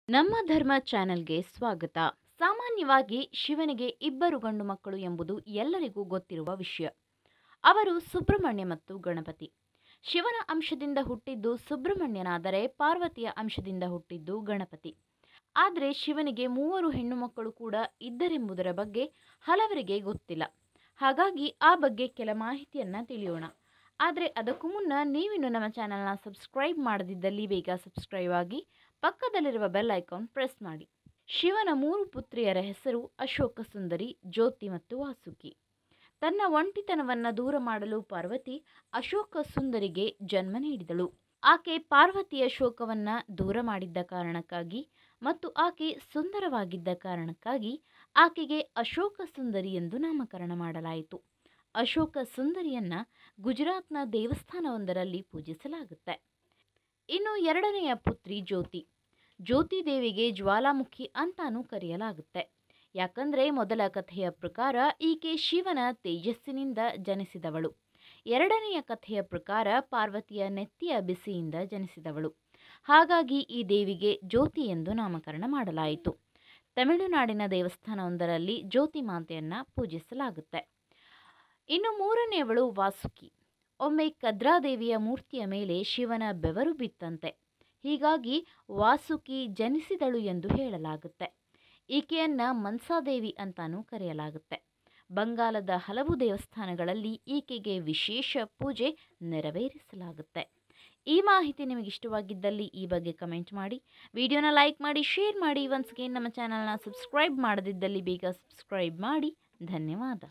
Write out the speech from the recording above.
ನಮ್ಮ ಧರ್ಮ ಚಾನೆಲ್ಗೆ ಸ್ವಾಗತ ಸಾಮಾನ್ಯವಾಗಿ ಶಿವನಿಗೆ ಇಬ್ಬರು ಗಂಡು ಮಕ್ಕಳು ಎಂಬುದು ಎಲ್ಲರಿಗೂ ಗೊತ್ತಿರುವ ವಿಷಯ ಅವರು ಸುಬ್ರಹ್ಮಣ್ಯ ಮತ್ತು ಗಣಪತಿ ಶಿವನ ಅಂಶದಿಂದ ಹುಟ್ಟಿದ್ದು ಸುಬ್ರಹ್ಮಣ್ಯನಾದರೆ ಪಾರ್ವತಿಯ ಅಂಶದಿಂದ ಹುಟ್ಟಿದ್ದು ಗಣಪತಿ ಆದರೆ ಶಿವನಿಗೆ ಮೂವರು ಹೆಣ್ಣು ಮಕ್ಕಳು ಕೂಡ ಇದ್ದರೆಂಬುದರ ಬಗ್ಗೆ ಹಲವರಿಗೆ ಗೊತ್ತಿಲ್ಲ ಹಾಗಾಗಿ ಆ ಬಗ್ಗೆ ಕೆಲ ಮಾಹಿತಿಯನ್ನು ತಿಳಿಯೋಣ ಆದರೆ ಅದಕ್ಕೂ ಮುನ್ನ ನೀವಿನ್ನು ನಮ್ಮ ಚಾನಲ್ನ ಸಬ್ಸ್ಕ್ರೈಬ್ ಮಾಡದಿದ್ದಲ್ಲಿ ಬೇಗ ಸಬ್ಸ್ಕ್ರೈಬ್ ಆಗಿ ಪಕ್ಕದಲ್ಲಿರುವ ಬೆಲ್ ಐಕಾನ್ ಪ್ರೆಸ್ ಮಾಡಿ ಶಿವನ ಮೂರು ಪುತ್ರಿಯರ ಹೆಸರು ಅಶೋಕ ಸುಂದರಿ ಜ್ಯೋತಿ ಮತ್ತು ವಾಸುಕಿ ತನ್ನ ಒಂಟಿತನವನ್ನು ದೂರ ಮಾಡಲು ಪಾರ್ವತಿ ಅಶೋಕ ಸುಂದರಿಗೆ ಜನ್ಮ ನೀಡಿದಳು ಆಕೆ ಪಾರ್ವತಿಯ ಶೋಕವನ್ನು ದೂರ ಮಾಡಿದ್ದ ಕಾರಣಕ್ಕಾಗಿ ಮತ್ತು ಆಕೆ ಸುಂದರವಾಗಿದ್ದ ಕಾರಣಕ್ಕಾಗಿ ಆಕೆಗೆ ಅಶೋಕ ಸುಂದರಿ ಎಂದು ನಾಮಕರಣ ಮಾಡಲಾಯಿತು ಅಶೋಕ ಸುಂದರಿಯನ್ನ ಗುಜರಾತ್ನ ದೇವಸ್ಥಾನವೊಂದರಲ್ಲಿ ಪೂಜಿಸಲಾಗುತ್ತೆ ಇನ್ನು ಎರಡನೆಯ ಪುತ್ರಿ ಜ್ಯೋತಿ ಜ್ಯೋತಿ ದೇವಿಗೆ ಜ್ವಾಲಾಮುಖಿ ಅಂತಾನೂ ಕರೆಯಲಾಗುತ್ತೆ ಯಾಕಂದರೆ ಮೊದಲ ಕಥೆಯ ಪ್ರಕಾರ ಈಕೆ ಶಿವನ ತೇಜಸ್ಸಿನಿಂದ ಜನಿಸಿದವಳು ಎರಡನೆಯ ಕಥೆಯ ಪ್ರಕಾರ ಪಾರ್ವತಿಯ ನೆತ್ತಿಯ ಬಿಸಿಯಿಂದ ಜನಿಸಿದವಳು ಹಾಗಾಗಿ ಈ ದೇವಿಗೆ ಜ್ಯೋತಿ ಎಂದು ನಾಮಕರಣ ಮಾಡಲಾಯಿತು ತಮಿಳುನಾಡಿನ ದೇವಸ್ಥಾನವೊಂದರಲ್ಲಿ ಜ್ಯೋತಿ ಮಾತೆಯನ್ನು ಪೂಜಿಸಲಾಗುತ್ತೆ ಇನ್ನು ಮೂರನೆಯವಳು ವಾಸುಕಿ ಒಮ್ಮೆ ಕದ್ರಾದೇವಿಯ ಮೂರ್ತಿಯ ಮೇಲೆ ಶಿವನ ಬೆವರು ಬಿತ್ತಂತೆ ಹೀಗಾಗಿ ವಾಸುಕಿ ಜನಿಸಿದಳು ಎಂದು ಹೇಳಲಾಗುತ್ತೆ ಈಕೆಯನ್ನ ಮನ್ಸಾದೇವಿ ಅಂತಾನೂ ಕರೆಯಲಾಗುತ್ತೆ ಬಂಗಾಲದ ಹಲವು ದೇವಸ್ಥಾನಗಳಲ್ಲಿ ಈಕೆಗೆ ವಿಶೇಷ ಪೂಜೆ ನೆರವೇರಿಸಲಾಗುತ್ತೆ ಈ ಮಾಹಿತಿ ನಿಮಗೆ ಇಷ್ಟವಾಗಿದ್ದಲ್ಲಿ ಈ ಬಗ್ಗೆ ಕಮೆಂಟ್ ಮಾಡಿ ವಿಡಿಯೋನ ಲೈಕ್ ಮಾಡಿ ಶೇರ್ ಮಾಡಿ ಒನ್ಸ್ ಅಗೇನ್ ನಮ್ಮ ಚಾನಲ್ನ ಸಬ್ಸ್ಕ್ರೈಬ್ ಮಾಡದಿದ್ದಲ್ಲಿ ಬೇಗ ಸಬ್ಸ್ಕ್ರೈಬ್ ಮಾಡಿ ಧನ್ಯವಾದ